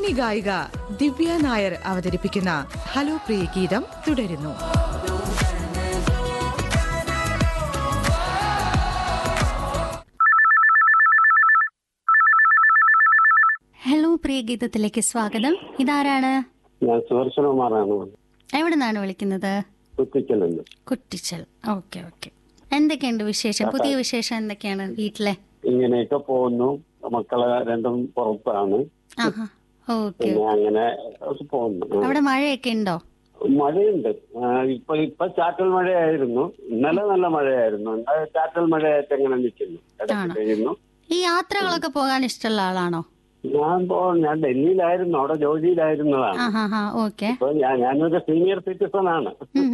സിനി ഗായിക ദിവ്യ നായർ അവതരിപ്പിക്കുന്ന ഹലോ പ്രിയ ഗീതം തുടരുന്നു ഹലോ പ്രിയ ഗീതത്തിലേക്ക് സ്വാഗതം ഇതാരാണ് ഞാൻ സുദർശനകുമാറാണ് എവിടെ നിന്നാണ് വിളിക്കുന്നത് കുത്തിക്കലുണ്ട് കുട്ടിച്ചൽ ഓക്കെ ഓക്കെ എന്തൊക്കെയുണ്ട് വിശേഷം പുതിയ വിശേഷം എന്തൊക്കെയാണ് വീട്ടിലെ ഇങ്ങനെയൊക്കെ പോകുന്നു മക്കളെ രണ്ടും പുറത്താണ് ആഹാ ഓക്കെ പിന്നെ അങ്ങനെ പോകുന്നു ആ. അവിടെ മഴയൊക്കെ ഉണ്ടോ മഴയുണ്ട് ആ, ഇപ്പൊ ഇപ്പൊ ചാറ്റൽ മഴയായിരുന്നു ഇന്നലെ നല്ല മഴയായിരുന്നു ഇന്നലെ ചാറ്റൽ മഴയായിട്ട് എങ്ങനെ നിൽക്കുന്നു ഇടയ്ക്ക് ആണോ? പെയ്യുന്നു ഈ യാത്രകളൊക്കെ പോകാൻ ഇഷ്ടമുള്ള ആളാണോ ഞാൻ പോ ഞാൻ ഡൽഹിയിലായിരുന്നു അവിടെ ജോലിയിലായിരുന്നതാണ് ആഹാ ഹാ ഓക്കെ ഇപ്പൊ ഞാൻ ഞാനൊരു സീനിയർ സിറ്റിസൺ ആണ്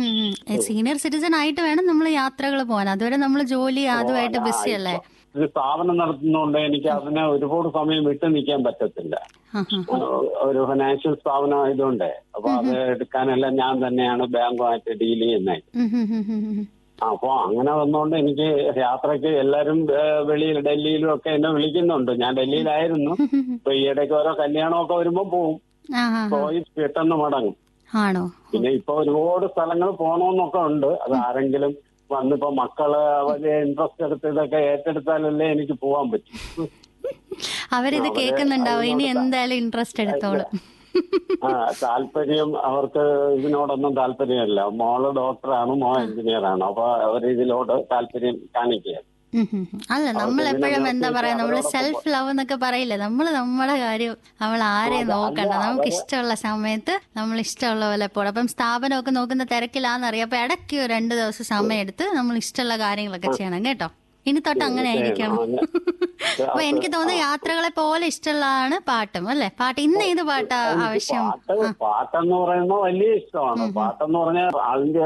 സീനിയർ സിറ്റിസൺ ആയിട്ട് വേണം നമ്മൾ യാത്രകൾ പോകാൻ അതുവരെ നമ്മൾ ജോലി അതുമായിട്ട് ബിസി അല്ലേ ഒരു സ്ഥാപനം നടത്തുന്നതുകൊണ്ട് എനിക്ക് അതിന് ഒരുപാട് സമയം വിട്ടു നിൽക്കാൻ പറ്റത്തില്ല ആഹാ ഒരു ഫിനാൻഷ്യൽ സ്ഥാപനം ആയതുകൊണ്ട് അപ്പൊ അത് എടുക്കാനെല്ലാം ഞാൻ തന്നെയാണ് ബാങ്കുമായിട്ട് ഡീൽ ചെയ്യുന്നത് ഉം, ഉം, ഉം, ഉം, ഉം. അപ്പൊ അങ്ങനെ വന്നുകൊണ്ട് എനിക്ക് യാത്രയ്ക്ക് എല്ലാരും ഏഹ്, വെളിയിൽ ഡൽഹിയിലും ഒക്കെ എന്നെ വിളിക്കുന്നുണ്ട് ഞാൻ ഡൽഹിയിലായിരുന്നു ഇപ്പൊ ഈ ഇടയ്ക്ക് ഓരോ കല്യാണമൊക്കെ വരുമ്പോ പോവും ആഹാ ഹാ. പോയി പെട്ടെന്ന് മടങ്ങും ആണോ പിന്നെ ഇപ്പൊ ഒരുപാട് സ്ഥലങ്ങൾ പോകണമെന്നൊക്കെ ഉണ്ട് അത് ആരെങ്കിലും വന്നിപ്പോ മക്കള് വലിയ ഇൻട്രസ്റ്റ് എടുത്ത് ഇതൊക്കെ ഏറ്റെടുത്താലല്ലേ എനിക്ക് പോവാൻ പറ്റും അവരിത് അവര് കേൾക്കുന്നുണ്ടാവും ഇനി അതിനോട് എന്തായാലും ഇൻട്രസ്റ്റ് എടുത്തോളും ആ താല്പര്യം അവർക്ക് ഇതിനോടൊന്നും താല്പര്യമല്ല മോള് ഡോക്ടറാണ് മോ എഞ്ചിനീയർ ആണ് അപ്പൊ അവർ ഇതിലോട് താല്പര്യം കാണിക്കുക ഉം ഉം ഉം. അല്ല നമ്മൾ പിന്നെ എപ്പോഴും എന്താ നിർത്തിയിട്ട് പറയാ നമ്മള് അവരോടൊപ്പം സെൽഫ് ലവ് എന്നൊക്കെ പറയില്ലേ നമ്മൾ നമ്മുടെ കാര്യം നമ്മൾ ആരെയും അല്ല, നോക്കണ്ട അവര് നമുക്ക് ഇഷ്ടമുള്ള സമയത്ത് നമ്മൾ ഇഷ്ടമുള്ള പോലെ പോകണം അപ്പം സ്ഥാപനമൊക്കെ നോക്കുന്ന തിരക്കിലാന്നറിയാം അപ്പൊ ഇടയ്ക്ക് ഒരു രണ്ട് ദിവസം സമയം എടുത്ത് നമ്മൾ ഇഷ്ടമുള്ള കാര്യങ്ങളൊക്കെ ചെയ്യണം കേട്ടോ ഇനി തൊട്ട് അങ്ങനെ ആയിരിക്കണം അപ്പൊ എനിക്ക് തോന്നുന്നു യാത്രകളെ പോലെ ഇഷ്ടമുള്ളതാണ് പാട്ടും അല്ലെ പാട്ട് ഇന്ന് ഏത് പാട്ടാ ആവശ്യം പാട്ട് പാട്ടെന്ന് പറയുന്നത് വലിയ ഇഷ്ടമാണ് പാട്ടെന്ന് പറഞ്ഞാൽ അതിന്റെ